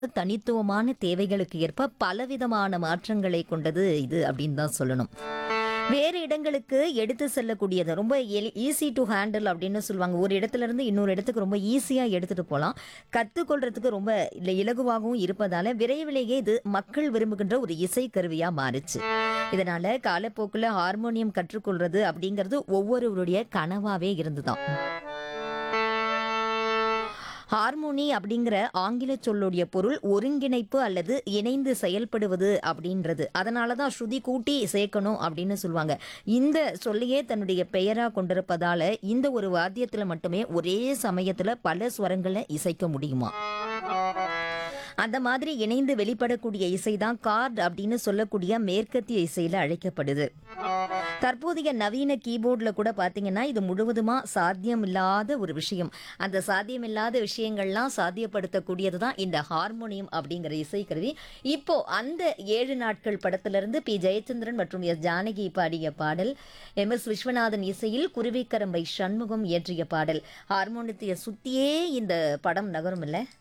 தனித்துவமான தேவைகளுக்கு ஏற்ப பலவிதமான மாற்றங்களை கொண்டது இது அப்படின்னு தான் சொல்லணும் வேறு இடங்களுக்கு எடுத்து செல்லக்கூடியது ரொம்ப ஈஸி டு ஹேண்டில் அப்படின்னு சொல்லுவாங்க ஒரு இடத்துல இருந்து இன்னொரு இடத்துக்கு ரொம்ப ஈஸியாக எடுத்துட்டு போகலாம் கற்றுக்கொள்றதுக்கு ரொம்ப இல்ல- இலகுவாகவும் இருப்பதால விரைவிலேயே இது மக்கள் விரும்புகின்ற ஒரு இசை கருவியாக மாறுச்சு இதனால காலப்போக்கில் ஹார்மோனியம் கற்றுக்கொள்றது அப்படிங்கிறது ஒவ்வொருவருடைய கனவாவே இருந்துதான் ஹார்மோனி அப்படிங்கிற ஆங்கில சொல்லுடைய பொருள் ஒருங்கிணைப்பு அல்லது இணைந்து செயல்படுவது அப்படின்றது அதனால தான் ஸ்ருதி கூட்டி சேர்க்கணும் அப்படின்னு சொல்லுவாங்க இந்த சொல்லையே தன்னுடைய பெயரா கொண்டிருப்பதால இந்த ஒரு வாத்தியத்துல மட்டுமே ஒரே சமயத்துல பல ஸ்வரங்களை இசைக்க முடியுமா அந்த மாதிரி இணைந்து வெளிப்படக்கூடிய இசை தான் கார்ட் அப்படின்னு சொல்லக்கூடிய மேற்கத்திய இசையில அழைக்கப்படுது தற்போதைய நவீன கீபோர்டில் கூட பார்த்தீங்கன்னா இது முழுவதுமா சாத்தியமில்லாத ஒரு விஷயம் அந்த சாத்தியமில்லாத விஷயங்கள்லாம் சாத்தியப்படுத்தக்கூடியது தான் இந்த ஹார்மோனியம் அப்படிங்கிற இசைக்கருவி இப்போ அந்த ஏழு நாட்கள் படத்திலிருந்து பி ஜெயச்சந்திரன் மற்றும் எஸ் ஜானகி பாடிய பாடல் எம் எஸ் விஸ்வநாதன் இசையில் குருவிக்கரம்பை சண்முகம் இயற்றிய பாடல் ஹார்மோனியத்தை சுத்தியே இந்த படம் நகரும் இல்லை